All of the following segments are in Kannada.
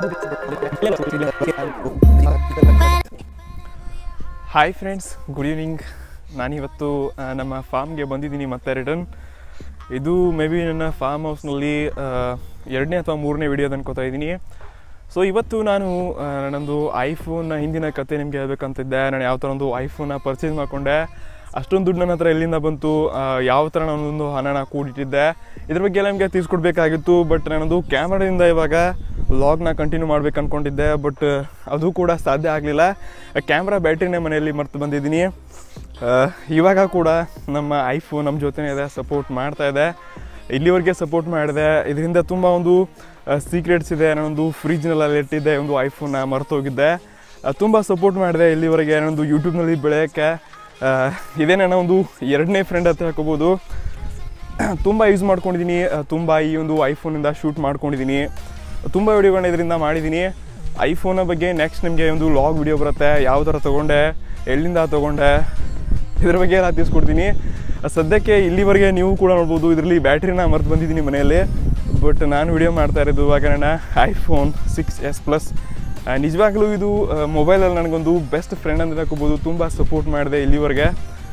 ಹಾಯ್ ಫ್ರೆಂಡ್ಸ್ ಗುಡ್ ಈವ್ನಿಂಗ್ ನಾನಿವತ್ತು ಆ, ನಮ್ಮ ಫಾರ್ಮ್ಗೆ ಬಂದಿದ್ದೀನಿ ಮತ್ತೆ ರಿಟರ್ನ್ ಇದು ಮೇ ಬಿ ನನ್ನ ಫಾರ್ಮ್ ಹೌಸ್ನಲ್ಲಿ ಎರಡನೇ ಅಥವಾ ಮೂರನೇ ವಿಡಿಯೋ ಅನ್ಕೋತಾ ಇದ್ದೀನಿ ಸೊ ಇವತ್ತು ನಾನು ಆ, ನನ್ನೊಂದು ಐಫೋನ್ನ ಹಿಂದಿನ ಕತೆ ನಿಮಗೆ ಹೇಳ್ಬೇಕಂತಿದ್ದೆ ನಾನು ಯಾವ ಥರ ಒಂದು ಐಫೋನ್ನ ಪರ್ಚೇಸ್ ಮಾಡಿಕೊಂಡೆ ಅಷ್ಟೊಂದು ದುಡ್ಡು ನನ್ನ ಹತ್ರ ಎಲ್ಲಿಂದ ಬಂತು ಆ, ಯಾವ ಥರ ನಾನೊಂದು ಹಣನ ಕೂಡಿಟ್ಟಿದ್ದೆ ಇದ್ರ ಬಗ್ಗೆ ಎಲ್ಲ ನಿಮಗೆ ತಿಳಿಸ್ಕೊಡ್ಬೇಕಾಗಿತ್ತು ಬಟ್ ನಾನೊಂದು ಕ್ಯಾಮ್ರಾದಿಂದ ಇವಾಗ ವ್ಲಾಗ್ನ ಕಂಟಿನ್ಯೂ ಮಾಡ್ಬೇಕು ಅಂದ್ಕೊಂಡಿದ್ದೆ ಬಟ್ ಅದು ಕೂಡ ಸಾಧ್ಯ ಆಗಲಿಲ್ಲ ಕ್ಯಾಮ್ರಾ ಬ್ಯಾಟ್ರಿನೇ ಮನೆಯಲ್ಲಿ ಮರ್ತು ಬಂದಿದ್ದೀನಿ ಆ, ಇವಾಗ ಕೂಡ ನಮ್ಮ ಐಫೋನ್ ನಮ್ಮ ಜೊತೆನೇ ಇದೆ ಸಪೋರ್ಟ್ ಮಾಡ್ತಾ ಇದೆ ಇಲ್ಲಿವರೆಗೆ ಸಪೋರ್ಟ್ ಮಾಡಿದೆ ಇದರಿಂದ ತುಂಬ ಒಂದು ಸೀಕ್ರೆಟ್ಸ್ ಇದೆ ನಾನೊಂದು ಫ್ರಿಜ್ನೆಲ್ಲ ಇಟ್ಟಿದ್ದೆ ಒಂದು ಐಫೋನ್ನ ಮರ್ತೋಗಿದ್ದೆ ತುಂಬ ಸಪೋರ್ಟ್ ಮಾಡಿದೆ ಇಲ್ಲಿವರೆಗೆ ನಾನೊಂದು ಯೂಟ್ಯೂಬ್ನಲ್ಲಿ ಬೆಳೆಯೋಕ್ಕೆ ಆ, ಇದೇ ನನ್ನ ಒಂದು ಎರಡನೇ ಫ್ರೆಂಡ್ ಅಂತ ಹೇಳ್ಕೊಬೋದು ತುಂಬ ಯೂಸ್ ಮಾಡ್ಕೊಂಡಿದ್ದೀನಿ ತುಂಬ ಈ ಒಂದು ಐಫೋನಿಂದ ಶೂಟ್ ಮಾಡ್ಕೊಂಡಿದ್ದೀನಿ ತುಂಬ ವಿಡಿಯೋಗಳನ್ನ ಇದರಿಂದ ಮಾಡಿದ್ದೀನಿ ಐಫೋನ ಬಗ್ಗೆ ನೆಕ್ಸ್ಟ್ ನಿಮಗೆ ಒಂದು ಲಾಗ್ ವಿಡಿಯೋ ಬರುತ್ತೆ ಯಾವ ಥರ ತೊಗೊಂಡೆ ಎಲ್ಲಿಂದ ತೊಗೊಂಡೆ ಇದ್ರ ಬಗ್ಗೆ ಎಲ್ಲ ತಿಳಿಸ್ಕೊಡ್ತೀನಿ ಸದ್ಯಕ್ಕೆ ಇಲ್ಲಿವರೆಗೆ ನೀವು ಕೂಡ ನೋಡ್ಬೋದು ಇದರಲ್ಲಿ ಬ್ಯಾಟ್ರಿನ ಮರ್ತು ಬಂದಿದ್ದೀನಿ ಮನೆಯಲ್ಲಿ ಬಟ್ ನಾನು ವಿಡಿಯೋ ಮಾಡ್ತಾ ಇರೋದು ಇವಾಗ ನನ್ನ ಐಫೋನ್ ಸಿಕ್ಸ್ ಎಸ್ ಪ್ಲಸ್ ನಿಜವಾಗ್ಲೂ ಇದು ಮೊಬೈಲಲ್ಲಿ ನನಗೊಂದು ಬೆಸ್ಟ್ ಫ್ರೆಂಡ್ ಅಂತ ಹೇಳ್ಕೊಬೋದು ತುಂಬ ಸಪೋರ್ಟ್ ಮಾಡಿದೆ ಇಲ್ಲಿವರೆಗೆ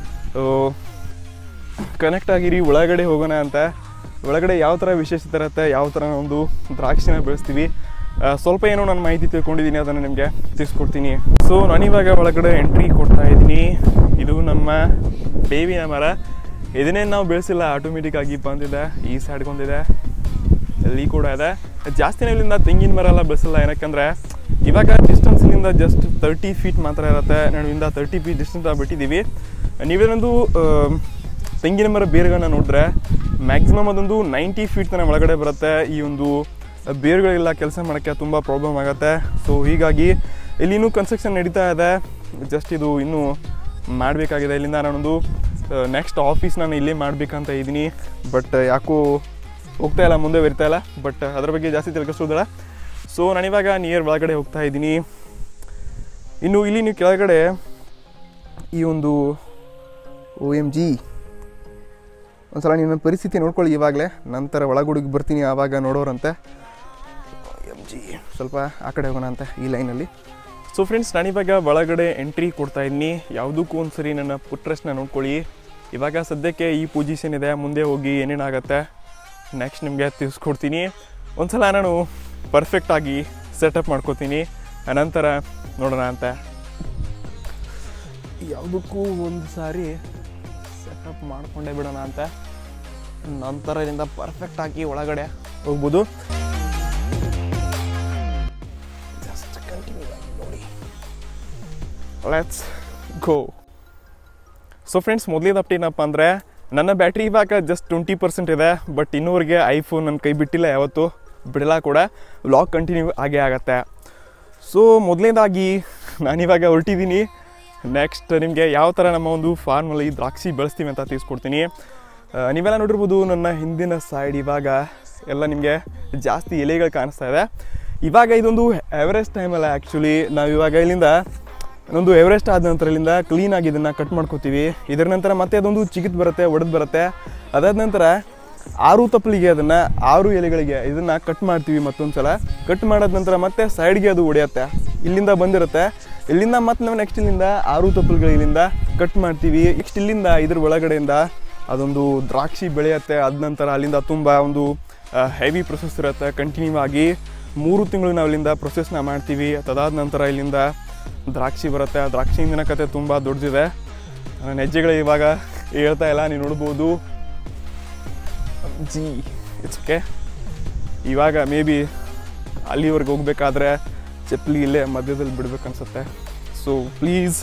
ಕನೆಕ್ಟ್ ಆಗಿರಿ ಒಳಗಡೆ ಹೋಗೋಣ ಅಂತ ಒಳಗಡೆ ಯಾವ ಥರ ವಿಶೇಷತೆ ಇರುತ್ತೆ ಯಾವ ಥರ ಒಂದು ದ್ರಾಕ್ಷಿನ ಬೆಳೆಸ್ತೀವಿ ಆ, ಸ್ವಲ್ಪ ಏನೋ ನಾನು ಮಾಹಿತಿ ತಿಳ್ಕೊಂಡಿದ್ದೀನಿ ಅದನ್ನು ನಿಮಗೆ ತಿಳಿಸ್ಕೊಡ್ತೀನಿ ಸೊ ನಾನಿವಾಗ ಒಳಗಡೆ ಎಂಟ್ರಿ ಕೊಡ್ತಾ ಇದ್ದೀನಿ ಇದು ನಮ್ಮ ಬೇವಿನ ಮರ ಇದನ್ನೇ ನಾವು ಬೆಳೆಸಿಲ್ಲ ಆಟೋಮೆಟಿಕ್ ಆಗಿ ಬಂದಿದೆ ಈ ಸೈಡ್ಗೆ ಒಂದಿದೆ ಅಲ್ಲಿ ಕೂಡ ಇದೆ ಜಾಸ್ತಿನೇ ಇಲ್ಲಿಂದ ತೆಂಗಿನ ಮರ ಎಲ್ಲ ಬೆಳೆಸಿಲ್ಲ ಏನಕ್ಕಂದ್ರೆ ಇವಾಗ ಡಿಸ್ಟೆನ್ಸ್ನಿಂದ ಜಸ್ಟ್ ತರ್ಟಿ ಫೀಟ್ ಮಾತ್ರ ಇರುತ್ತೆ ನಾವು ಇಂದ ತರ್ಟಿ ಫೀಟ್ ಡಿಸ್ಟೆನ್ಸ್ ಬಿಟ್ಟಿದ್ದೀವಿ ನೀವೇನೊಂದು ಆ, ತೆಂಗಿನ ಮರ ಬೇರುಗಳನ್ನ ನೋಡಿದ್ರೆ ಮ್ಯಾಕ್ಸಿಮಮ್ ಅದೊಂದು ನೈಂಟಿ ಫೀಟ್ ತನಕ ಒಳಗಡೆ ಬರುತ್ತೆ ಈ ಒಂದು ಬೇರುಗಳೆಲ್ಲ ಕೆಲಸ ಮಾಡೋಕ್ಕೆ ತುಂಬ ಪ್ರಾಬ್ಲಮ್ ಆಗುತ್ತೆ ಸೊ ಹೀಗಾಗಿ ಇಲ್ಲಿ ಇನ್ನೂ ಕನ್ಸ್ಟ್ರಕ್ಷನ್ ನಡೀತಾ ಇದೆ ಜಸ್ಟ್ ಇದು ಇನ್ನೂ ಮಾಡಬೇಕಾಗಿದೆ ಇಲ್ಲಿಂದ ನಾನೊಂದು ನೆಕ್ಸ್ಟ್ ಆಫೀಸ್ ನಾನು ಇಲ್ಲೇ ಮಾಡಬೇಕಂತ ಇದ್ದೀನಿ ಬಟ್ ಯಾಕೋ ಹೋಗ್ತಾ ಇಲ್ಲ ಮುಂದೆ ಬರ್ತಾ ಇಲ್ಲ ಬಟ್ ಅದ್ರ ಬಗ್ಗೆ ಜಾಸ್ತಿ ತಿಳ್ಕೊಸೋದಿಲ್ಲ ಸೊ ನಾನಿವಾಗ ನಿಯರ್ ಒಳಗಡೆ ಹೋಗ್ತಾ ಇದ್ದೀನಿ ಇನ್ನು ಇಲ್ಲಿ ನೀವು ಕೆಳಗಡೆ ಈ ಒಂದು ಓ ಎಮ್ ಜಿ ಒಂದ್ಸಲ ನಿಮ್ಮ ಪರಿಸ್ಥಿತಿ ನೋಡ್ಕೊಳ್ಳಿ ಇವಾಗಲೇ ನಂತರ ಒಳಗುಡಿಗೆ ಬರ್ತೀನಿ ಆವಾಗ ನೋಡೋರಂತೆ ಎಮ್ ಜಿ ಸ್ವಲ್ಪ ಆ ಕಡೆ ಹೋಗೋಣ ಅಂತ ಈ ಲೈನಲ್ಲಿ ಸೊ ಫ್ರೆಂಡ್ಸ್ ನಾನಿವಾಗ ಒಳಗಡೆ ಎಂಟ್ರಿ ಕೊಡ್ತಾ ಇದ್ದೀನಿ ಯಾವುದಕ್ಕೂ ಒಂದು ಸರಿ ನನ್ನ ಪುಟ್ರೆಸ್ನ ನೋಡ್ಕೊಳ್ಳಿ ಇವಾಗ ಸದ್ಯಕ್ಕೆ ಈ ಪೊಸಿಷನ್ ಇದೆ ಮುಂದೆ ಹೋಗಿ ಏನೇನಾಗತ್ತೆ ನೆಕ್ಸ್ಟ್ ನಿಮಗೆ ತಿಳಿಸ್ಕೊಡ್ತೀನಿ ಒಂದ್ಸಲ ನಾನು ಪರ್ಫೆಕ್ಟಾಗಿ ಸೆಟಪ್ ಮಾಡ್ಕೋತೀನಿ ಅನಂತರ ನೋಡೋಣ ಅಂತ ಯಾವುದಕ್ಕೂ ಒಂದು ಸಾರಿ ಸೆಟಪ್ ಮಾಡ್ಕೊಂಡೇ ಬಿಡೋಣ ಅಂತ ನಂತರ ಇದರಿಂದ ಪರ್ಫೆಕ್ಟಾಗಿ ಒಳಗಡೆ ಹೋಗ್ಬೋದು ಜಸ್ಟ್ ಕಂಟಿನ್ಯೂ ಆಗಿ ನೋಡಿ ಲೆಟ್ಸ್ ಗೋ ಸೊ ಫ್ರೆಂಡ್ಸ್ ಮೊದಲೇದು ಅಪ್ಡೇಟ್ ಏನಪ್ಪ ಅಂದರೆ ನನ್ನ ಬ್ಯಾಟ್ರಿ ಇವಾಗ ಜಸ್ಟ್ ಟ್ವೆಂಟಿ ಪರ್ಸೆಂಟ್ ಇದೆ ಬಟ್ ಇನ್ನೂವರೆಗೆ ಐಫೋನ್ ನನ್ನ ಕೈ ಬಿಟ್ಟಿಲ್ಲ ಯಾವತ್ತು ಬಿಡಲ್ಲ ಕೂಡ ವ್ಲಾಗ್ ಕಂಟಿನ್ಯೂ ಆಗೇ ಆಗತ್ತೆ ಸೊ ಮೊದಲನೇದಾಗಿ ನಾನಿವಾಗ ಹೊರಟಿದ್ದೀನಿ ನೆಕ್ಸ್ಟ್ ನಿಮಗೆ ಯಾವ ಥರ ನಮ್ಮ ಒಂದು ಫಾರ್ಮಲ್ಲಿ ದ್ರಾಕ್ಷಿ ಬೆಳೆಸ್ತೀವಿ ಅಂತ ತಿಳಿಸ್ಕೊಡ್ತೀನಿ ಆ, ನೀವೆಲ್ಲ ನೋಡಿರ್ಬೋದು ನನ್ನ ಹಿಂದಿನ ಸೈಡ್ ಇವಾಗ ಎಲ್ಲ ನಿಮಗೆ ಜಾಸ್ತಿ ಎಲೆಗಳು ಕಾಣಿಸ್ತಾ ಇದೆ ಇವಾಗ ಇದೊಂದು ಎವರೆಸ್ಟ್ ಟೈಮಲ್ಲ ಆ್ಯಕ್ಚುಲಿ ನಾವು ಇವಾಗ ಇಲ್ಲಿಂದ ಒಂದು ಎವರೆಸ್ಟ್ ಆದ ನಂತರ ಇಲ್ಲಿಂದ ಕ್ಲೀನಾಗಿ ಇದನ್ನು ಕಟ್ ಮಾಡ್ಕೋತೀವಿ ಇದರ ನಂತರ ಮತ್ತೆ ಅದೊಂದು ಚಿಗಿತ್ ಬರುತ್ತೆ ಒಡೆದು ಬರುತ್ತೆ ಅದಾದ ನಂತರ ಆರು ತಪ್ಪಲಿಗೆ ಅದನ್ನು ಆರು ಎಲೆಗಳಿಗೆ ಇದನ್ನು ಕಟ್ ಮಾಡ್ತೀವಿ ಮತ್ತೊಂದು ಸಲ ಕಟ್ ಮಾಡಾದ ನಂತರ ಮತ್ತೆ ಸೈಡ್ಗೆ ಅದು ಹೊಡೆಯುತ್ತೆ ಇಲ್ಲಿಂದ ಬಂದಿರುತ್ತೆ ಇಲ್ಲಿಂದ ಮತ್ತೆ ನಾವು ನೆಕ್ಸ್ಟ್ ಇಲ್ಲಿಂದ ಆರು ತಪ್ಪಲುಗಳು ಇಲ್ಲಿಂದ ಕಟ್ ಮಾಡ್ತೀವಿ ನೆಕ್ಸ್ಟ್ ಇಲ್ಲಿಂದ ಇದ್ರ ಒಳಗಡೆಯಿಂದ ಅದೊಂದು ದ್ರಾಕ್ಷಿ ಬೆಳೆಯುತ್ತೆ ಅದ ನಂತರ ಅಲ್ಲಿಂದ ತುಂಬ ಒಂದು ಹೆವಿ ಪ್ರೊಸೆಸ್ ಇರುತ್ತೆ ಕಂಟಿನ್ಯೂ ಆಗಿ ಮೂರು ತಿಂಗಳು ನಾವು ಇಲ್ಲಿಂದ ಪ್ರೊಸೆಸ್ನ ಮಾಡ್ತೀವಿ ಅದಾದ ನಂತರ ಇಲ್ಲಿಂದ ದ್ರಾಕ್ಷಿ ಬರುತ್ತೆ ಆ ದ್ರಾಕ್ಷಿ ಹಿಂದಿನ ಕತೆ ತುಂಬ ದೊಡ್ಡದಿದೆ ನನ್ನ ಹೆಜ್ಜೆಗಳು ಇವಾಗ ಹೇಳ್ತಾ ಇಲ್ಲ ನೀವು ನೋಡ್ಬೋದು ಜಿ ಇಟ್ಸ್ ಓಕೆ ಇವಾಗ ಮೇ ಬಿ ಅಲ್ಲಿವರೆಗೆ ಹೋಗ್ಬೇಕಾದ್ರೆ ಚಪ್ಪಲಿ ಇಲ್ಲೇ ಮಧ್ಯದಲ್ಲಿ ಬಿಡ್ಬೇಕನ್ಸುತ್ತೆ ಸೊ ಪ್ಲೀಸ್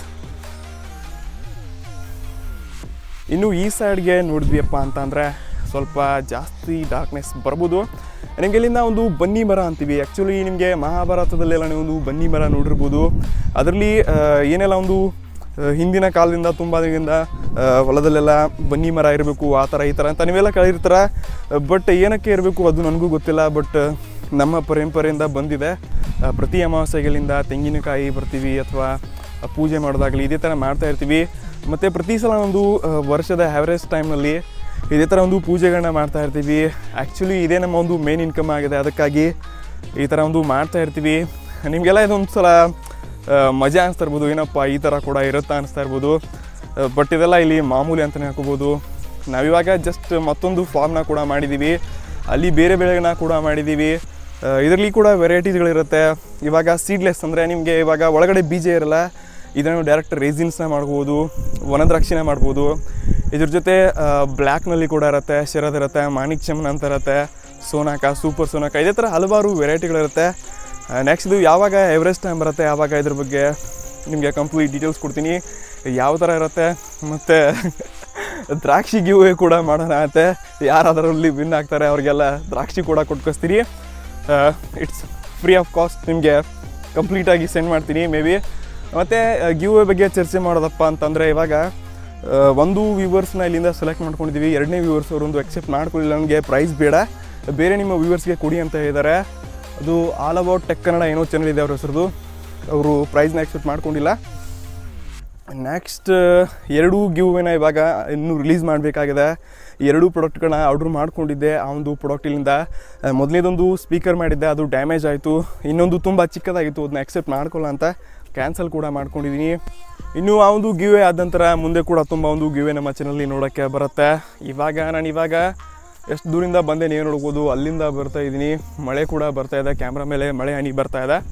ಇನ್ನು ಈ ಸೈಡ್ಗೆ ನೋಡಿದ್ವಿಯಪ್ಪ ಅಂತಂದರೆ ಸ್ವಲ್ಪ ಜಾಸ್ತಿ ಡಾರ್ಕ್ನೆಸ್ ಬರ್ಬೋದು ನಿಮಗೆ ಇಲ್ಲಿಂದ ಒಂದು ಬನ್ನಿ ಮರ ಅಂತೀವಿ ಆ್ಯಕ್ಚುಲಿ ನಿಮಗೆ ಮಹಾಭಾರತದಲ್ಲೆಲ್ಲ ನೀವು ಒಂದು ಬನ್ನಿ ಮರ ನೋಡಿರ್ಬೋದು ಅದರಲ್ಲಿ ಏನೆಲ್ಲ ಒಂದು ಆ, ಹಿಂದಿನ ಕಾಲದಿಂದ ತುಂಬ ದಿನದಿಂದ ಆ, ಹೊಲದಲ್ಲೆಲ್ಲ ಬನ್ನಿ ಮರ ಇರಬೇಕು ಆ ಥರ ಈ ಥರ ಅಂತ ನೀವೆಲ್ಲ ಕೇಳಿರ್ತಾರ ಬಟ್ ಏನಕ್ಕೆ ಇರಬೇಕು ಅದು ನನಗೂ ಗೊತ್ತಿಲ್ಲ ಬಟ್ ನಮ್ಮ ಪರಂಪರೆಯಿಂದ ಬಂದಿದೆ ಆ, ಪ್ರತಿ ಅಮಾವಾಸ್ಯೆಗಳಿಂದ ತೆಂಗಿನಕಾಯಿ ಬರ್ತೀವಿ ಅಥವಾ ಪೂಜೆ ಮಾಡೋದಾಗಲಿ ಇದೇ ಥರ ಮಾಡ್ತಾ ಇರ್ತೀವಿ ಮತ್ತು ಪ್ರತಿ ಸಲ ಒಂದು ಆ, ವರ್ಷದ ಆ್ಯಾವ್ರೇಜ್ ಟೈಮ್ನಲ್ಲಿ ಇದೇ ಥರ ಒಂದು ಪೂಜೆಗಳನ್ನ ಮಾಡ್ತಾ ಇರ್ತೀವಿ ಆ್ಯಕ್ಚುಲಿ ಇದೇ ನಮ್ಮ ಒಂದು ಮೇನ್ ಇನ್ಕಮ್ ಆಗಿದೆ ಅದಕ್ಕಾಗಿ ಈ ಥರ ಒಂದು ಮಾಡ್ತಾ ಇರ್ತೀವಿ ನಿಮಗೆಲ್ಲ ಇದೊಂದು ಸಲ ಆ, ಮಜಾ ಅನಿಸ್ತಾ ಇರ್ಬೋದು ಏನಪ್ಪ ಈ ಥರ ಕೂಡ ಇರುತ್ತಾ ಅನಿಸ್ತಾ ಇರ್ಬೋದು ಬಟ್ ಇದೆಲ್ಲ ಇಲ್ಲಿ ಮಾಮೂಲಿ ಅಂತಲೇ ಹಾಕೋಬೋದು ನಾವಿವಾಗ ಜಸ್ಟ್ ಮತ್ತೊಂದು ಫಾರ್ಮ್ನ ಕೂಡ ಮಾಡಿದ್ದೀವಿ ಅಲ್ಲಿ ಬೇರೆ ಬೆಳೆಗಳನ್ನ ಕೂಡ ಮಾಡಿದ್ದೀವಿ ಇದರಲ್ಲಿ ಕೂಡ ವೆರೈಟೀಸ್ಗಳಿರುತ್ತೆ ಇವಾಗ ಸೀಡ್ಲೆಸ್ ಅಂದರೆ ನಿಮಗೆ ಇವಾಗ ಒಳಗಡೆ ಬೀಜ ಇರಲ್ಲ ಇದನ್ನು ಡೈರೆಕ್ಟ್ ರೇಸಿನ್ಸ್ನ ಮಾಡ್ಬೋದು ವನದ್ರಾಕ್ಷಿನ ಮಾಡ್ಬೋದು ಇದ್ರ ಜೊತೆ ಬ್ಲ್ಯಾಕ್ನಲ್ಲಿ ಕೂಡ ಇರುತ್ತೆ ಶರದ್ ಇರುತ್ತೆ ಮಾಣಿಕ್ ಚಮನ್ ಅಂತ ಇರುತ್ತೆ ಸೋನಾಕ ಸೂಪರ್ ಸೋನಾಕ ಇದೇ ಥರ ಹಲವಾರು ವೆರೈಟಿಗಳಿರುತ್ತೆ ನೆಕ್ಸ್ಟ್ ಇದು ಯಾವಾಗ ಎವರೆಸ್ಟ್ ಟೈಮ್ ಬರುತ್ತೆ ಆವಾಗ ಇದ್ರ ಬಗ್ಗೆ ನಿಮಗೆ ಕಂಪ್ಲೀಟ್ ಡೀಟೇಲ್ಸ್ ಕೊಡ್ತೀನಿ ಯಾವ ಥರ ಇರುತ್ತೆ ಮತ್ತು ದ್ರಾಕ್ಷಿ ಗಿವ್ ಕೂಡ ಮಾಡೋಣ ಅಂತೆ ಯಾರು ಅದರಲ್ಲಿ ವಿನ್ ಆಗ್ತಾರೆ ಅವ್ರಿಗೆಲ್ಲ ದ್ರಾಕ್ಷಿ ಕೂಡ ಕೊಟ್ಕೊಸ್ತೀನಿ ಇಟ್ಸ್ ಫ್ರೀ ಆಫ್ ಕಾಸ್ಟ್ ನಿಮಗೆ ಕಂಪ್ಲೀಟಾಗಿ ಸೆಂಡ್ ಮಾಡ್ತೀನಿ ಮೇ ಬಿ ಮತ್ತು ಗಿವ್ ಬಗ್ಗೆ ಚರ್ಚೆ ಮಾಡೋದಪ್ಪ ಅಂತಂದರೆ ಇವಾಗ ಆ, ಒಂದು ವ್ಯೂವರ್ಸ್ನ ಇಲ್ಲಿಂದ ಸೆಲೆಕ್ಟ್ ಮಾಡ್ಕೊಂಡಿದ್ದೀವಿ ಎರಡನೇ ವ್ಯೂವರ್ಸ್ ಅವರೊಂದು ಎಕ್ಸೆಪ್ಟ್ ಮಾಡ್ಕೊಳ್ಳಿಲ್ಲ ನನಗೆ ಪ್ರೈಸ್ ಬೇಡ ಬೇರೆ ನಿಮ್ಮ ವ್ಯೂವರ್ಸ್ಗೆ ಕೊಡಿ ಅಂತ ಹೇಳಿದ್ದಾರೆ ಅದು ಆಲ್ ಅಬೌಟ್ ಟೆಕ್ ಕನ್ನಡ ಏನೋ ಚಾನಲ್ ಇದೆ ಅವ್ರ ಹೆಸರದು ಅವರು ಪ್ರೈಸ್ನ ಎಕ್ಸೆಪ್ಟ್ ಮಾಡ್ಕೊಂಡಿಲ್ಲ ನೆಕ್ಸ್ಟ್ ಎರಡು ಗಿವ್ವೇನ ಇವಾಗ ಇನ್ನೂ ರಿಲೀಸ್ ಮಾಡಬೇಕಾಗಿದೆ ಎರಡು ಪ್ರಾಡಕ್ಟ್ಗಳನ್ನ ಆರ್ಡ್ರ್ ಮಾಡ್ಕೊಂಡಿದ್ದೆ ಆ ಒಂದು ಪ್ರಾಡಕ್ಟಿಲಿಂದ ಮೊದಲನೇದೊಂದು ಸ್ಪೀಕರ್ ಮಾಡಿದ್ದೆ ಅದು ಡ್ಯಾಮೇಜ್ ಆಯಿತು ಇನ್ನೊಂದು ತುಂಬ ಚಿಕ್ಕದಾಗಿತ್ತು ಅದನ್ನ ಎಕ್ಸೆಪ್ಟ್ ಮಾಡ್ಕೊಳ್ಳ ಅಂತ ಕ್ಯಾನ್ಸಲ್ ಕೂಡ ಮಾಡ್ಕೊಂಡಿದ್ದೀನಿ ಇನ್ನು ಆ ಒಂದು ಗಿವೆ ಆದ ನಂತರ ಮುಂದೆ ಕೂಡ ತುಂಬ ಒಂದು ಗಿವೆ ನಮ್ಮ ಚಾನಲ್ಲಿ ನೋಡೋಕ್ಕೆ ಬರುತ್ತೆ ಇವಾಗ ನಾನು ಇವಾಗ ಎಷ್ಟು ದೂರಿಂದ ಬಂದೆ ನೀವು ನೋಡ್ಬೋದು ಅಲ್ಲಿಂದ ಬರ್ತಾ ಇದ್ದೀನಿ ಮಳೆ ಕೂಡ ಬರ್ತಾ ಇದೆ ಕ್ಯಾಮ್ರಾ ಮೇಲೆ ಮಳೆ ಹನಿ ಬರ್ತಾ ಇದೆ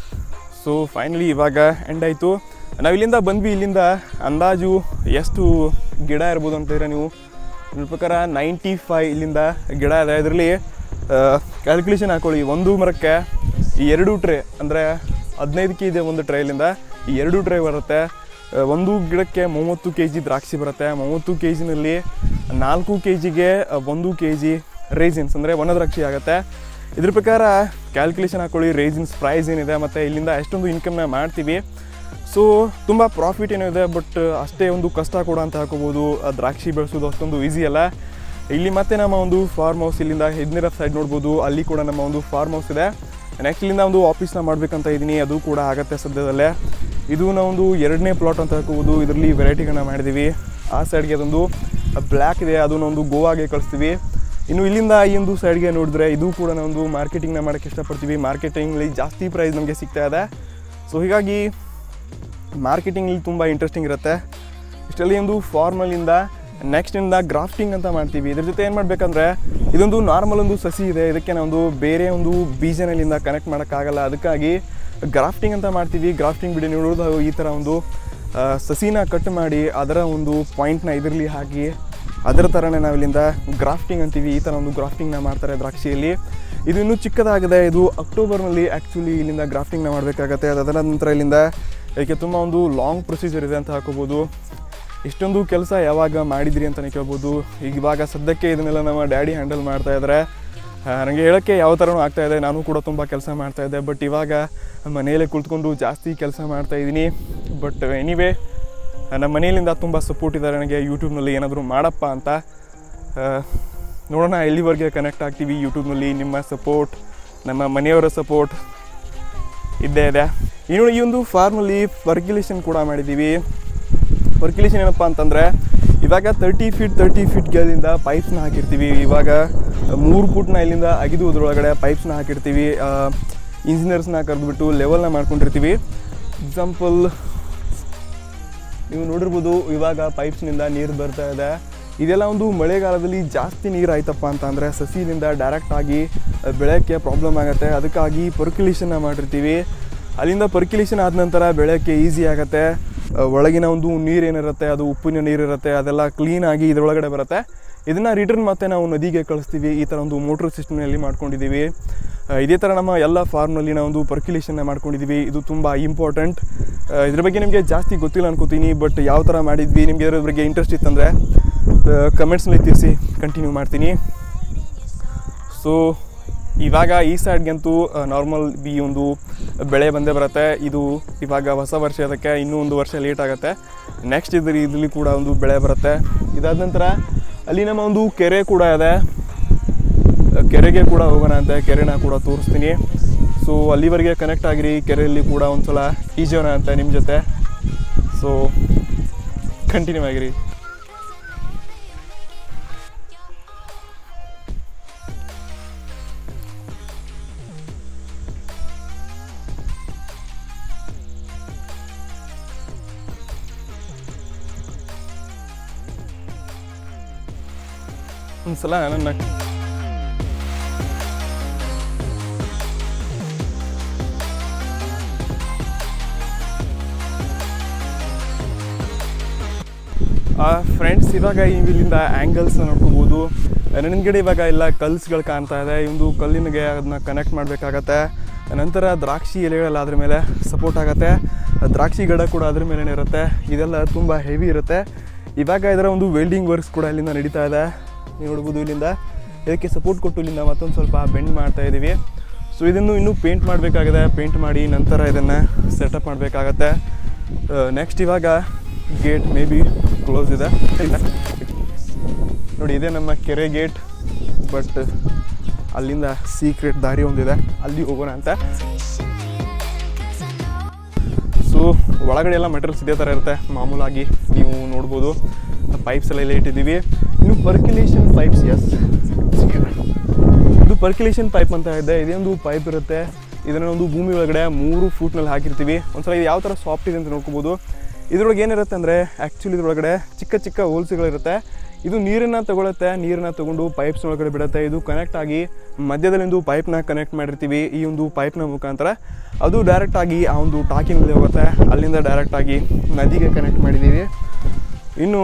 ಸೊ ಫೈನಲಿ ಇವಾಗ ಎಂಡ್ ಆಯಿತು ನಾವು ಇಲ್ಲಿಂದ ಬಂದ್ವಿ ಇಲ್ಲಿಂದ ಅಂದಾಜು ಎಷ್ಟು ಗಿಡ ಇರ್ಬೋದು ಅಂತಿದ್ರೆ ನೀವು ನನ್ನ ಪ್ರಕಾರ ನೈಂಟಿ ಫೈ ಇಲ್ಲಿಂದ ಗಿಡ ಇದೆ ಇದರಲ್ಲಿ ಕ್ಯಾಲ್ಕುಲೇಷನ್ ಹಾಕೊಳ್ಳಿ ಒಂದು ಮರಕ್ಕೆ ಈ ಎರಡು ಟ್ರೇ ಅಂದರೆ ಹದಿನೈದು ಕೆ ಇದೆ ಒಂದು ಟ್ರೈಲಿಂದ ಈ ಎರಡು ಟ್ರೈ ಬರುತ್ತೆ ಆ, ಒಂದು ಗಿಡಕ್ಕೆ ಮೂವತ್ತು ಕೆ ಜಿ ದ್ರಾಕ್ಷಿ ಬರುತ್ತೆ ಮೂವತ್ತು ಕೆ ಜಿನಲ್ಲಿ ನಾಲ್ಕು ಕೆ ಜಿಗೆ ಒಂದು ಕೆ ಜಿ ರೇಸಿನ್ಸ್ ಅಂದರೆ ವನದ್ರಾಕ್ಷಿ ಆಗುತ್ತೆ ಇದ್ರ ಪ್ರಕಾರ ಕ್ಯಾಲ್ಕುಲೇಷನ್ ಹಾಕೊಳ್ಳಿ ರೇಸಿನ್ಸ್ ಪ್ರೈಸ್ ಏನಿದೆ ಮತ್ತು ಇಲ್ಲಿಂದ ಎಷ್ಟೊಂದು ಇನ್ಕಮ್ನ ಮಾಡ್ತೀವಿ ಸೊ ತುಂಬ ಪ್ರಾಫಿಟ್ ಏನೋ ಇದೆ ಬಟ್ ಅಷ್ಟೇ ಒಂದು ಕಷ್ಟ ಕೂಡ ಅಂತ ಹಾಕೋಬೋದು ಆ ದ್ರಾಕ್ಷಿ ಬೆಳೆಸೋದು ಅಷ್ಟೊಂದು ಈಸಿ ಅಲ್ಲ ಇಲ್ಲಿ ಮತ್ತೆ ನಮ್ಮ ಒಂದು ಫಾರ್ಮ್ ಹೌಸ್ ಇಲ್ಲಿಂದ ಹೆದ್ನಿರ ಸೈಡ್ ನೋಡ್ಬೋದು ಅಲ್ಲಿ ಕೂಡ ನಮ್ಮ ಒಂದು ಫಾರ್ಮ್ ಹೌಸ್ ಇದೆ ನೆಕ್ಸ್ಟ್ ಇಲ್ಲಿಂದ ಒಂದು ಆಫೀಸ್ನ ಮಾಡ್ಬೇಕಂತ ಇದ್ದೀನಿ ಅದು ಕೂಡ ಆಗತ್ತೆ ಸದ್ಯದಲ್ಲೇ ಇದು ನಾವೊಂದು ಎರಡನೇ ಪ್ಲಾಟ್ ಅಂತ ಹಾಕೋಬೋದು ಇದರಲ್ಲಿ ವೆರೈಟಿಗಳನ್ನ ಮಾಡಿದ್ದೀವಿ ಆ ಸೈಡ್ಗೆ ಅದೊಂದು ಬ್ಲ್ಯಾಕ್ ಇದೆ ಅದನ್ನ ಒಂದು ಗೋವಾಗೆ ಕಳಿಸ್ತೀವಿ ಇನ್ನು ಇಲ್ಲಿಂದ ಈ ಒಂದು ಸೈಡ್ಗೆ ನೋಡಿದ್ರೆ ಇದು ಕೂಡ ನಾವೊಂದು ಮಾರ್ಕೆಟಿಂಗ್ನ ಮಾಡೋಕ್ಕೆ ಇಷ್ಟಪಡ್ತೀವಿ ಮಾರ್ಕೆಟಿಂಗ್ಲಿ ಜಾಸ್ತಿ ಪ್ರೈಸ್ ನಮಗೆ ಸಿಗ್ತಾ ಇದೆ ಸೊ ಹೀಗಾಗಿ ಮಾರ್ಕೆಟಿಂಗಲ್ಲಿ ತುಂಬ ಇಂಟ್ರೆಸ್ಟಿಂಗ್ ಇರುತ್ತೆ ಇಷ್ಟರಲ್ಲಿ ಒಂದು ಫಾರ್ಮಲಿಂದ ನೆಕ್ಸ್ಟಿಂದ ಗ್ರಾಫ್ಟಿಂಗ್ ಅಂತ ಮಾಡ್ತೀವಿ ಇದ್ರ ಜೊತೆ ಏನು ಮಾಡಬೇಕಂದ್ರೆ ಇದೊಂದು ನಾರ್ಮಲ್ ಒಂದು ಸಸಿ ಇದೆ ಇದಕ್ಕೆ ನಾವೊಂದು ಬೇರೆ ಒಂದು ಬೀಜನಲ್ಲಿಂದ ಕನೆಕ್ಟ್ ಮಾಡೋಕ್ಕಾಗಲ್ಲ ಅದಕ್ಕಾಗಿ ಗ್ರಾಫ್ಟಿಂಗ್ ಅಂತ ಮಾಡ್ತೀವಿ ಗ್ರಾಫ್ಟಿಂಗ್ ಬಿಡಿ ನೀವು ನೋಡೋದು ಈ ಥರ ಒಂದು ಆ, ಸಸಿನ ಕಟ್ ಮಾಡಿ ಅದರ ಒಂದು ಪಾಯಿಂಟ್ನ ಇದರಲ್ಲಿ ಹಾಕಿ ಅದರ ಥರನೇ ನಾವು ಇಲ್ಲಿಂದ ಗ್ರಾಫ್ಟಿಂಗ್ ಅಂತೀವಿ ಈ ಥರ ಒಂದು ಗ್ರಾಫ್ಟಿಂಗ್ನ ಮಾಡ್ತಾರೆ ದ್ರಾಕ್ಷಿಯಲ್ಲಿ ಇದು ಇನ್ನೂ ಚಿಕ್ಕದಾಗಿದೆ ಇದು ಅಕ್ಟೋಬರ್ನಲ್ಲಿ ಆ್ಯಕ್ಚುಲಿ ಇಲ್ಲಿಂದ ಗ್ರಾಫ್ಟಿಂಗ್ನ ಮಾಡಬೇಕಾಗತ್ತೆ ಅದರ ನಂತರ ಇಲ್ಲಿಂದ ಇದಕ್ಕೆ ತುಂಬ ಒಂದು ಲಾಂಗ್ ಪ್ರೊಸೀಜರ್ ಇದೆ ಅಂತ ಹಾಕೋಬೋದು ಇಷ್ಟೊಂದು ಕೆಲಸ ಯಾವಾಗ ಮಾಡಿದ್ರಿ ಅಂತಲೇ ಕೇಳ್ಬೋದು ಈಗ ಇವಾಗ ಸದ್ಯಕ್ಕೆ ಇದನ್ನೆಲ್ಲ ನಮ್ಮ ಡ್ಯಾಡಿ ಹ್ಯಾಂಡಲ್ ಮಾಡ್ತಾ ಇದ್ದಾರೆ ನನಗೆ ಹೇಳೋಕ್ಕೆ ಯಾವ ಥರನೂ ಆಗ್ತಾ ಇದೆ ನಾನು ಕೂಡ ತುಂಬ ಕೆಲಸ ಮಾಡ್ತಾ ಇದ್ದೆ ಬಟ್ ಇವಾಗ ಮನೆಯಲ್ಲೇ ಕುಳಿತುಕೊಂಡು ಜಾಸ್ತಿ ಕೆಲಸ ಮಾಡ್ತಾ ಇದ್ದೀನಿ ಬಟ್ ಎನಿವೇ ನಮ್ಮ ಮನೆಯಲ್ಲಿಂದ ತುಂಬ ಸಪೋರ್ಟ್ ಇದ್ದಾರೆ ನನಗೆ ಯೂಟ್ಯೂಬ್ನಲ್ಲಿ ಏನಾದರೂ ಮಾಡಪ್ಪ ಅಂತ ಆ, ನೋಡೋಣ ಎಲ್ಲಿವರೆಗೆ ಕನೆಕ್ಟ್ ಆಗ್ತೀವಿ ಯೂಟ್ಯೂಬ್ನಲ್ಲಿ ನಿಮ್ಮ ಸಪೋರ್ಟ್ ನಮ್ಮ ಮನೆಯವರ ಸಪೋರ್ಟ್ ಇದ್ದೇ ಇದೆ ಇನ್ನು ಈ ಒಂದು ಫಾರ್ಮಲ್ಲಿ ಪರ್ಕ್ಯುಲೇಷನ್ ಕೂಡ ಮಾಡಿದ್ದೀವಿ ಪರ್ಕ್ಯುಲೇಷನ್ ಏನಪ್ಪ ಅಂತಂದರೆ ಇವಾಗ ತರ್ಟಿ ಫೀಟ್ ತರ್ಟಿ ಫೀಟ್ ಗೆಲ್ಲಿಂದ ಪೈಪ್ಸ್ನ ಹಾಕಿರ್ತೀವಿ ಇವಾಗ ಮೂರು ಫುಟ್ನ ಇಲ್ಲಿಂದ ಅಗಿದು ಅದ್ರೊಳಗಡೆ ಪೈಪ್ಸ್ನ ಹಾಕಿರ್ತೀವಿ ಇಂಜಿನಿಯರ್ಸ್ನ ಕರೆದ್ಬಿಟ್ಟು ಲೆವೆಲ್ನ ಮಾಡ್ಕೊಂಡಿರ್ತೀವಿ ಎಕ್ಸಾಂಪಲ್ ನೀವು ನೋಡಿರ್ಬೋದು ಇವಾಗ ಪೈಪ್ಸ್ನಿಂದ ನೀರು ಬರ್ತಾ ಇದೆ ಇದೆಲ್ಲ ಒಂದು ಮಳೆಗಾಲದಲ್ಲಿ ಜಾಸ್ತಿ ನೀರು ಆಯ್ತಪ್ಪ ಅಂತ ಅಂದರೆ ಸಸಿಲಿಂದ ಡೈರೆಕ್ಟ್ ಆಗಿ ಬೆಳೆಯೋಕ್ಕೆ ಪ್ರಾಬ್ಲಮ್ ಆಗುತ್ತೆ ಅದಕ್ಕಾಗಿ ಪರ್ಕ್ಯುಲೇಷನ್ನ ಮಾಡಿರ್ತೀವಿ ಅಲ್ಲಿಂದ ಪರ್ಕ್ಯುಲೇಷನ್ ಆದ ನಂತರ ಬೆಳೆಯೋಕ್ಕೆ ಈಸಿ ಆಗುತ್ತೆ ಆ, ಒಳಗಿನ ಒಂದು ನೀರೇನಿರುತ್ತೆ ಅದು ಉಪ್ಪಿನ ನೀರಿರುತ್ತೆ ಅದೆಲ್ಲ ಕ್ಲೀನಾಗಿ ಇದರೊಳಗಡೆ ಬರುತ್ತೆ ಇದನ್ನು ರಿಟರ್ನ್ ಮತ್ತೆ ನಾವು ನದಿಗೆ ಕಳಿಸ್ತೀವಿ ಈ ಥರ ಒಂದು ಮೋಟ್ರ್ ಸಿಸ್ಟಮ್ನಲ್ಲಿ ಮಾಡ್ಕೊಂಡಿದ್ದೀವಿ ಆ, ಇದೇ ಥರ ನಮ್ಮ ಎಲ್ಲ ಫಾರ್ಮ್ನಲ್ಲಿ ನಾವು ಒಂದು ಪರ್ಕ್ಯುಲೇಷನ್ನ ಮಾಡ್ಕೊಂಡಿದ್ದೀವಿ ಇದು ತುಂಬ ಇಂಪಾರ್ಟೆಂಟ್ ಇದ್ರ ಬಗ್ಗೆ ನಿಮಗೆ ಜಾಸ್ತಿ ಗೊತ್ತಿಲ್ಲ ಅನ್ಕೋತೀನಿ ಬಟ್ ಯಾವ ಥರ ಮಾಡಿದ್ವಿ ನಿಮಗೆ ಇದ್ರ ಬಗ್ಗೆ ಇಂಟ್ರೆಸ್ಟ್ ಇತ್ತಂದರೆ ಕಮೆಂಟ್ಸ್ನಲ್ಲಿ ತಿಳಿಸಿ ಕಂಟಿನ್ಯೂ ಮಾಡ್ತೀನಿ ಸೊ ಇವಾಗ ಈ ಸೈಡ್ಗಂತೂ ನಾರ್ಮಲ್ ಈ ಒಂದು ಬೆಳೆ ಬಂದೇ ಬರುತ್ತೆ ಇದು ಇವಾಗ ಹೊಸ ವರ್ಷ ಅದಕ್ಕೆ ಇನ್ನೂ ಒಂದು ವರ್ಷ ಲೇಟ್ ಆಗುತ್ತೆ ನೆಕ್ಸ್ಟ್ ಇದ್ರ ಇದರಲ್ಲಿ ಕೂಡ ಒಂದು ಬೆಳೆ ಬರುತ್ತೆ ಇದಾದ ನಂತರ ಅಲ್ಲಿ ನಮ್ಮ ಒಂದು ಕೆರೆ ಕೂಡ ಇದೆ ಕೆರೆಗೆ ಕೂಡ ಹೋಗೋಣ ಅಂತ ಕೆರೆನ ಕೂಡ ತೋರಿಸ್ತೀನಿ ಸೊ ಅಲ್ಲಿವರೆಗೆ ಕನೆಕ್ಟ್ ಆಗಿರಿ ಕೆರೆಯಲ್ಲಿ ಕೂಡ ಒಂದ್ಸಲ ಈಜೋಣ ಅಂತ ನಿಮ್ಮ ಜೊತೆ ಸೊ ಕಂಟಿನ್ಯೂ ಆಗಿರಿ ಒಂದ್ಸಲ ನನ್ನ ಫ್ರೆಂಡ್ಸ್ ಇವಾಗ ಇಲ್ಲಿಂದ ಆ್ಯಂಗಲ್ಸ್ನ ನೋಡ್ಕೋಬೋದು ನನಗಡೆ ಇವಾಗ ಎಲ್ಲ ಕಲ್ಸ್ಗಳು ಕಾಣ್ತಾ ಇದೆ ಒಂದು ಕಲ್ಲಿನಿಗೆ ಅದನ್ನ ಕನೆಕ್ಟ್ ಮಾಡಬೇಕಾಗತ್ತೆ ನಂತರ ದ್ರಾಕ್ಷಿ ಎಲೆಗಳೆಲ್ಲ ಅದ್ರ ಮೇಲೆ ಸಪೋರ್ಟ್ ಆಗುತ್ತೆ ದ್ರಾಕ್ಷಿ ಗಿಡ ಕೂಡ ಅದ್ರ ಮೇಲೆ ಇರುತ್ತೆ ಇದೆಲ್ಲ ತುಂಬ ಹೆವಿ ಇರುತ್ತೆ ಇವಾಗ ಇದರ ಒಂದು ವೆಲ್ಡಿಂಗ್ ವರ್ಕ್ಸ್ ಕೂಡ ಇಲ್ಲಿಂದ ನಡೀತಾ ಇದೆ ನೀವು ನೋಡ್ಬೋದು ಇಲ್ಲಿಂದ ಇದಕ್ಕೆ ಸಪೋರ್ಟ್ ಕೊಟ್ಟು ಇಲ್ಲಿಂದ ಮತ್ತೊಂದು ಸ್ವಲ್ಪ ಬೆಂಡ್ ಮಾಡ್ತಾ ಇದ್ದೀವಿ ಸೊ ಇದನ್ನು ಇನ್ನೂ ಪೇಂಟ್ ಮಾಡಬೇಕಾಗಿದೆ ಪೇಂಟ್ ಮಾಡಿ ನಂತರ ಇದನ್ನು ಸೆಟಪ್ ಮಾಡಬೇಕಾಗತ್ತೆ ನೆಕ್ಸ್ಟ್ ಇವಾಗ ಗೇಟ್ ಮೇ ಬಿ ಕ್ಲೋಸ್ ಇದೆ ಇಲ್ಲ ನೋಡಿ ಇದೆ ನಮ್ಮ ಕೆರೆ ಗೇಟ್ ಬಟ್ ಅಲ್ಲಿಂದ ಸೀಕ್ರೆಟ್ ದಾರಿ ಒಂದಿದೆ ಅಲ್ಲಿ ಹೋಗೋಣ ಅಂತ ಸೊ ಒಳಗಡೆ ಎಲ್ಲ ಮೆಟೀರಿಯಲ್ಸ್ ಇದೇ ಥರ ಇರುತ್ತೆ ಮಾಮೂಲಾಗಿ ನೀವು ನೋಡ್ಬೋದು ಪೈಪ್ಸ್ ಎಲ್ಲ ಇಲ್ಲೇ ಇಟ್ಟಿದ್ದೀವಿ ಇನ್ನು ಪರ್ಕ್ಯುಲೇಷನ್ ಪೈಪ್ಸ್ ಎಸ್ ಇದು ಪರ್ಕ್ಯುಲೇಷನ್ ಪೈಪ್ ಅಂತ ಇದೆ ಇದೊಂದು ಪೈಪ್ ಇರುತ್ತೆ ಇದನ್ನ ಒಂದು ಭೂಮಿ ಒಳಗಡೆ ಮೂರು ಫೂಟ್ನಲ್ಲಿ ಹಾಕಿರ್ತೀವಿ ಒಂದ್ಸಲ ಇದು ಯಾವ ಥರ ಸಾಫ್ಟ್ ಇದೆ ಅಂತ ನೋಡ್ಕೋಬೋದು ಇದ್ರೊಳಗೆ ಏನಿರುತ್ತೆ ಅಂದರೆ ಆ್ಯಕ್ಚುಲಿ ಇದ್ರೊಳಗಡೆ ಚಿಕ್ಕ ಚಿಕ್ಕ ಹೋಲ್ಸ್ಗಳಿರುತ್ತೆ ಇದು ನೀರನ್ನು ತಗೊಳುತ್ತೆ ನೀರನ್ನ ತಗೊಂಡು ಪೈಪ್ಸ್ ಒಳಗಡೆ ಬಿಡುತ್ತೆ ಇದು ಕನೆಕ್ಟ್ ಆಗಿ ಮಧ್ಯದಲ್ಲಿ ಒಂದು ಪೈಪ್ನ ಕನೆಕ್ಟ್ ಮಾಡಿರ್ತೀವಿ ಈ ಒಂದು ಪೈಪ್ನ ಮುಖಾಂತರ ಅದು ಡೈರೆಕ್ಟಾಗಿ ಆ ಒಂದು ಟಾಕಿನಲ್ಲಿ ಹೋಗುತ್ತೆ ಅಲ್ಲಿಂದ ಡೈರೆಕ್ಟಾಗಿ ನದಿಗೆ ಕನೆಕ್ಟ್ ಮಾಡಿದ್ದೀವಿ ಇನ್ನು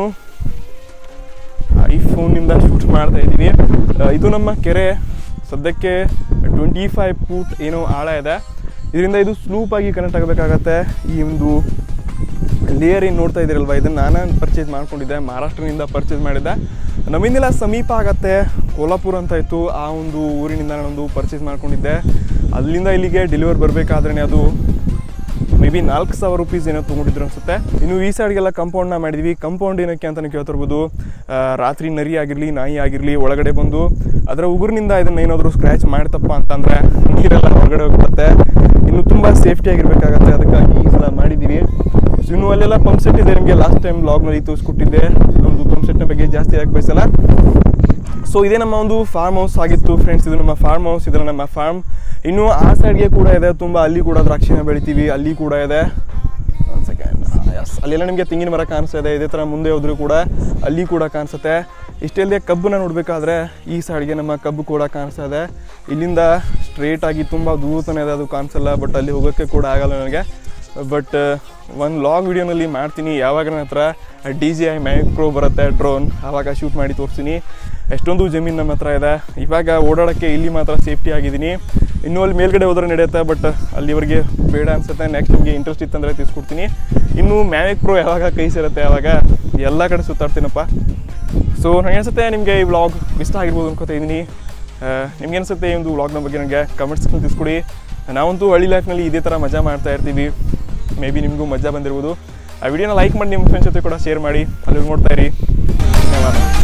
ಐಫೋನಿಂದ ಶೂಟ್ ಮಾಡ್ತಾ ಇದ್ದೀವಿ ಆ, ಇದು ನಮ್ಮ ಕೆರೆ ಸದ್ಯಕ್ಕೆ ಟ್ವೆಂಟಿ ಫೈವ್ ಫೂಟ್ ಏನೋ ಆಳ ಇದೆ ಇದರಿಂದ ಇದು ಸ್ಲೂಪ್ ಆಗಿ ಕನೆಕ್ಟ್ ಆಗಬೇಕಾಗತ್ತೆ ಈ ಒಂದು ಲೇಯರ್ ಏನು ನೋಡ್ತಾ ಇದ್ದೀರಲ್ವ ಇದನ್ನು ನಾನು ಪರ್ಚೇಸ್ ಮಾಡ್ಕೊಂಡಿದ್ದೆ ಮಹಾರಾಷ್ಟ್ರನಿಂದ ಪರ್ಚೇಸ್ ಮಾಡಿದ್ದೆ ನಮ್ಮಿಂದೆಲ್ಲ ಸಮೀಪ ಆಗತ್ತೆ ಕೋಲ್ಹಾಪುರ ಅಂತ ಇತ್ತು ಆ ಒಂದು ಊರಿನಿಂದ ನಾನೊಂದು ಪರ್ಚೇಸ್ ಮಾಡ್ಕೊಂಡಿದ್ದೆ ಅಲ್ಲಿಂದ ಇಲ್ಲಿಗೆ ಡೆಲಿವರ್ ಬರಬೇಕಾದ್ರೆ ಅದು ಮೇ ಬಿ ನಾಲ್ಕು ಸಾವಿರ ರುಪೀಸ್ ಏನೋ ತೊಗೊಂಡಿದ್ರು ಅನ್ಸುತ್ತೆ ಇನ್ನು ಈ ಸೈಡ್ಗೆಲ್ಲ ಕಂಪೌಂಡ್ನ ಮಾಡಿದ್ವಿ ಕಂಪೌಂಡ್ ಏನಕ್ಕೆ ಅಂತ ನೀವು ಕೇಳ್ತಿರ್ಬೋದು ಆ, ರಾತ್ರಿ ನರಿ ಆಗಿರಲಿ ನಾಯಿ ಆಗಿರಲಿ ಒಳಗಡೆ ಬಂದು ಅದರ ಉಗುರಿನಿಂದ ಇದನ್ನ ಏನಾದರೂ ಸ್ಕ್ರ್ಯಾಚ್ ಮಾಡ್ತಪ್ಪ ಅಂತಂದರೆ ನೀರೆಲ್ಲ ಹೊರಗಡೆ ಹೋಗ್ಬಿಡುತ್ತೆ ಇನ್ನು ತುಂಬ ಸೇಫ್ಟಿ ಆಗಿರಬೇಕಾಗತ್ತೆ ಅದಕ್ಕಾಗಿ ಈ ಸಲ ಮಾಡಿದ್ದೀವಿ ಸೊ ಇನ್ನು ಅಲ್ಲೆಲ್ಲ ಪಂಪ್ ಸೆಟ್ ಇದೆ ನಿಮಗೆ ಲಾಸ್ಟ್ ಟೈಮ್ ಬ್ಲಾಗ್ನಲ್ಲಿ ತೋರಿಸ್ಕೊಟ್ಟಿದ್ದೆ ಒಂದು ಪಂಪ್ ಸೆಟ್ನ ಬಗ್ಗೆ ಜಾಸ್ತಿ ಯಾಕೆ ಬಯಸಲ್ಲ ಸೊ ಇದೇ ನಮ್ಮ ಒಂದು ಫಾರ್ಮ್ ಹೌಸ್ ಆಗಿತ್ತು ಫ್ರೆಂಡ್ಸ್ ಇದು ನಮ್ಮ ಫಾರ್ಮ್ ಹೌಸ್ ಇದು ನಮ್ಮ ಫಾರ್ಮ್ ಇನ್ನು ಆ ಸೈಡ್ಗೆ ಕೂಡ ಇದೆ ತುಂಬ ಅಲ್ಲಿ ಕೂಡ ದ್ರಾಕ್ಷಿನ ಬೆಳಿತೀವಿ ಅಲ್ಲಿ ಕೂಡ ಇದೆ ಒಂದು ಸೆಕೆಂಡ್ ಎಸ್ ಅಲ್ಲೆಲ್ಲ ನಿಮಗೆ ತೆಂಗಿನ ಮರ ಕಾಣಿಸ್ತಾ ಇದೆ ಇದೇ ಥರ ಮುಂದೆ ಹೋದ್ರೂ ಕೂಡ ಅಲ್ಲಿ ಕೂಡ ಕಾಣಿಸುತ್ತೆ ಇಷ್ಟೆಲ್ಲದೆ ಕಬ್ಬನ್ನ ನೋಡಬೇಕಾದ್ರೆ ಈ ಸೈಡ್ಗೆ ನಮ್ಮ ಕಬ್ಬು ಕೂಡ ಕಾಣಿಸ್ತಾ ಇದೆ ಇಲ್ಲಿಂದ ಸ್ಟ್ರೇಟ್ ಆಗಿ ತುಂಬ ದೂರ ತನಕ ಇದೆ ಅದು ಕಾಣಿಸಲ್ಲ ಬಟ್ ಅಲ್ಲಿ ಹೋಗೋಕ್ಕೆ ಕೂಡ ಆಗಲ್ಲ ನನಗೆ ಬಟ್ ಒಂದು ಲಾಂಗ್ ವಿಡಿಯೋನಲ್ಲಿ ಮಾಡ್ತೀನಿ ಯಾವಾಗ ನನ್ನ ಹತ್ರ ಡಿ ಜಿ ಐ ಮೈಕ್ರೋ ಬರುತ್ತೆ ಡ್ರೋನ್ ಆವಾಗ ಶೂಟ್ ಮಾಡಿ ತೋರಿಸ್ತೀನಿ ಎಷ್ಟೊಂದು ಜಮೀನು ನಮ್ಮ ಹತ್ರ ಇದೆ ಇವಾಗ ಓಡಾಡೋಕ್ಕೆ ಇಲ್ಲಿ ಮಾತ್ರ ಸೇಫ್ಟಿ ಆಗಿದ್ದೀನಿ ಇನ್ನೂ ಅಲ್ಲಿ ಮೇಲ್ಗಡೆ ಹೋದ್ರೆ ನಡೆಯುತ್ತೆ ಬಟ್ ಅಲ್ಲಿವರೆಗೆ ಬೇಡ ಅನ್ಸುತ್ತೆ ನೆಕ್ಸ್ಟ್ ನಿಮಗೆ ಇಂಟ್ರೆಸ್ಟ್ ಇತ್ತಂದರೆ ತಿಳಿಸ್ಕೊಡ್ತೀನಿ ಇನ್ನು ಮ್ಯಾವಿಕ್ ಪ್ರೋ ಯಾವಾಗ ಕೈ ಸೇರುತ್ತೆ ಆವಾಗ ಎಲ್ಲ ಕಡೆ ಸುತ್ತಾಡ್ತೀನಪ್ಪ ಸೊ ನನಗೆ ಅನ್ಸುತ್ತೆ ನಿಮಗೆ ಈ ವ್ಲಾಗ್ ಇಷ್ಟ ಆಗಿರ್ಬೋದು ಅನ್ಕೋತಾ ಇದ್ದೀನಿ ನಿಮ್ಗೆ ಅನ್ಸುತ್ತೆ ಈ ಒಂದು ವ್ಲಾಗ್ನ ಬಗ್ಗೆ ನನಗೆ ಕಮೆಂಟ್ಸ್ ತಿಳಿಸ್ಕೊಡಿ ನಾವಂತೂ ಹಳ್ಳಿ ಲೈಫ್ನಲ್ಲಿ ಇದೇ ಥರ ಮಜಾ ಮಾಡ್ತಾ ಇರ್ತೀವಿ ಮೇ ಬಿ ನಿಮಗೂ ಮಜಾ ಬಂದಿರ್ಬೋದು ಆ ವಿಡಿಯೋನ ಲೈಕ್ ಮಾಡಿ ನಿಮ್ಮ ಫ್ರೆಂಡ್ಸ್ ಜೊತೆ ಕೂಡ ಶೇರ್ ಮಾಡಿ ಅಲ್ಲಿ ನೋಡ್ತಾ ಇರಿ ಧನ್ಯವಾದ